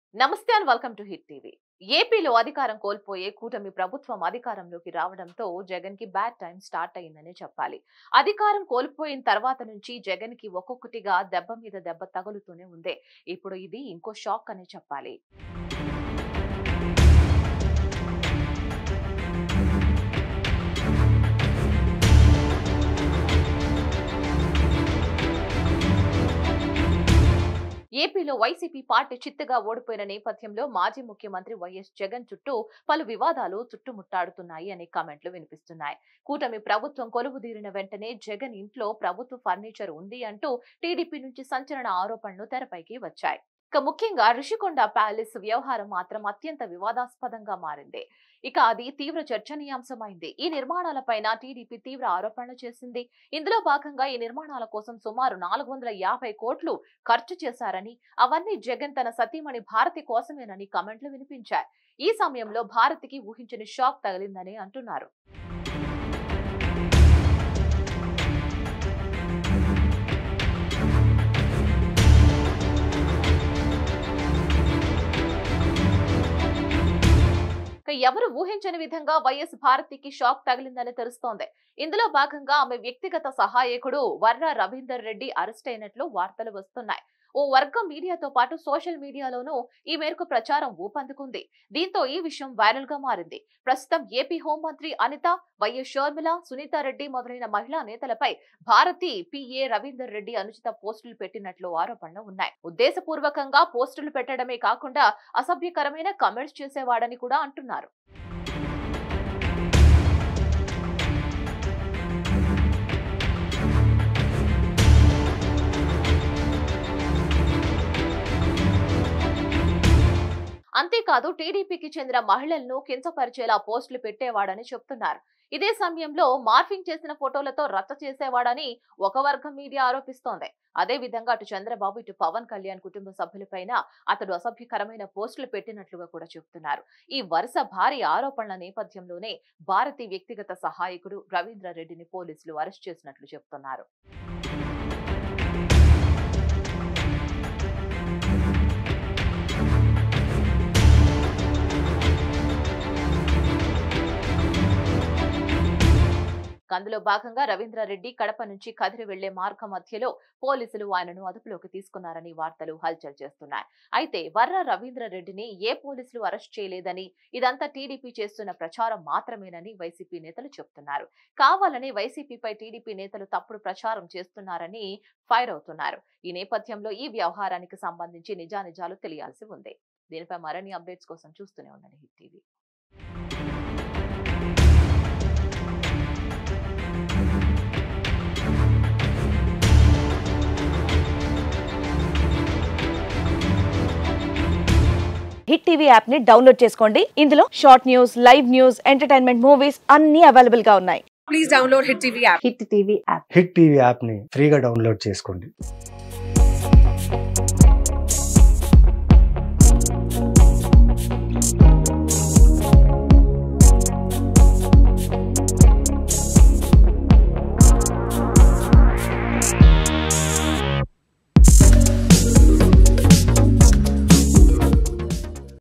నమస్తే and welcome to Hit TV ఏపీలో అధికారం కోల్పోయే కూటమి ప్రభుత్వం అధికారంలోకి రావడంతో జగన్ కి బ్యాడ్ టైం స్టార్ట్ అయిందని చెప్పాలి అధికారం కోల్పోయిన తర్వాత నుంచి జగన్ కి ఒక్కొక్కటిగా దెబ్బ మీద దెబ్బ తగులుతూనే ఉంది ఇప్పుడు ఇది ఇంకో షాక్ అని చెప్పాలి ఏపీలో వైసీపీ పార్టీ చిత్తుగా ఓడిపోయిన నేపథ్యంలో మాజీ ముఖ్యమంత్రి వైఎస్ జగన్ చుట్టూ పలు వివాదాలు చుట్టుముట్టాడుతున్నాయి అనే కామెంట్లు వినిపిస్తున్నాయి కూటమి ప్రభుత్వం కొలువుదీరిన వెంటనే జగన్ ఇంట్లో ప్రభుత్వ ఫర్నిచర్ ఉంది అంటూ టీడీపీ నుంచి సంచలన ఆరోపణలు తెరపైకి వచ్చాయి ఇక ముఖ్యంగా రిషికొండ ప్యాలెస్ వ్యవహారం మాత్రం అత్యంత వివాదాస్పదంగా మారింది ఇక అది తీవ్ర చర్చనీయాంశమైంది ఈ నిర్మాణాలపైన టీడీపీ తీవ్ర ఆరోపణలు చేసింది ఇందులో భాగంగా ఈ నిర్మాణాల కోసం సుమారు నాలుగు వందల యాభై కోట్లు ఖర్చు చేశారని అవన్నీ జగన్ తన సతీమణి భారతి కోసమేనని కమెంట్లు వినిపించాయి ఈ సమయంలో భారతికి ఊహించని షాక్ తగిలిందని అంటున్నారు ఇక ఎవరు ఊహించని విధంగా వైఎస్ భారతికి షాక్ తగిలిందని తెలుస్తోంది ఇందులో భాగంగా ఆమె వ్యక్తిగత సహాయకుడు వర్ర రవీందర్ రెడ్డి అరెస్ట్ అయినట్లు వార్తలు వస్తున్నాయి ఓ వర్గం మీడియాతో పాటు సోషల్ మీడియాలోనూ ఈ మేరకు ప్రచారం ఊపందుకుంది దీంతో ఈ విషయం వైరల్ గా మారింది ప్రస్తుతం ఏపీ హోంమంత్రి అనిత వైఎస్ షర్మిల సునీతారెడ్డి మొదలైన మహిళా నేతలపై భారతి పిఏ రవీందర్ రెడ్డి అనుచిత పోస్టులు పెట్టినట్లు ఆరోపణలు ఉన్నాయి ఉద్దేశపూర్వకంగా పోస్టులు పెట్టడమే కాకుండా అసభ్యకరమైన కమెంట్స్ చేసేవాడని కూడా అంటున్నారు అంతేకాదు టీడీపీకి చెందిన మహిళలను కించపరిచేలా పోస్టులు పెట్టేవాడని చెప్తున్నారు ఇదే సమయంలో మార్ఫింగ్ చేసిన ఫోటోలతో రచ్చ చేసేవాడని ఒక వర్గం మీడియా ఆరోపిస్తోంది అదే విధంగా అటు చంద్రబాబు ఇటు పవన్ కళ్యాణ్ కుటుంబ సభ్యులపైన అతడు అసభ్యకరమైన పోస్టులు పెట్టినట్లుగా కూడా చెప్తున్నారు ఈ వరుస భారీ ఆరోపణల నేపథ్యంలోనే భారతి వ్యక్తిగత సహాయకుడు రవీంద్ర రెడ్డిని పోలీసులు అరెస్ట్ చేసినట్లు చెప్తున్నారు అందులో భాగంగా రవీంద్రారెడ్డి కడప నుంచి కదిరి వెళ్లే మార్గ మధ్యలో పోలీసులు ఆయనను అదుపులోకి తీసుకున్నారని వార్తలు హల్చల్ చేస్తున్నాయి అయితే వర్ర రవీంద్రారెడ్డిని ఏ పోలీసులు అరెస్ట్ చేయలేదని ఇదంతా టీడీపీ చేస్తున్న ప్రచారం మాత్రమేనని వైసీపీ నేతలు చెప్తున్నారు కావాలని వైసీపీపై టీడీపీ నేతలు తప్పుడు ప్రచారం చేస్తున్నారని ఫైర్ అవుతున్నారు ఈ నేపథ్యంలో ఈ వ్యవహారానికి సంబంధించి నిజానిజాలు తెలియాల్సి ఉంది దీనిపై మరిన్ని అప్డేట్స్ కోసం చూస్తూనే ఉండండి Hit TV Hit TV app ని డౌన్లోడ్ చేసుకోండి ఇందులో short news live news entertainment movies అన్ని అవైలబుల్ గా ఉన్నాయి please download Hit TV app. Hit TV app Hit TV యాప్ని ఫ్రీగా డౌన్లోడ్ చేసుకోండి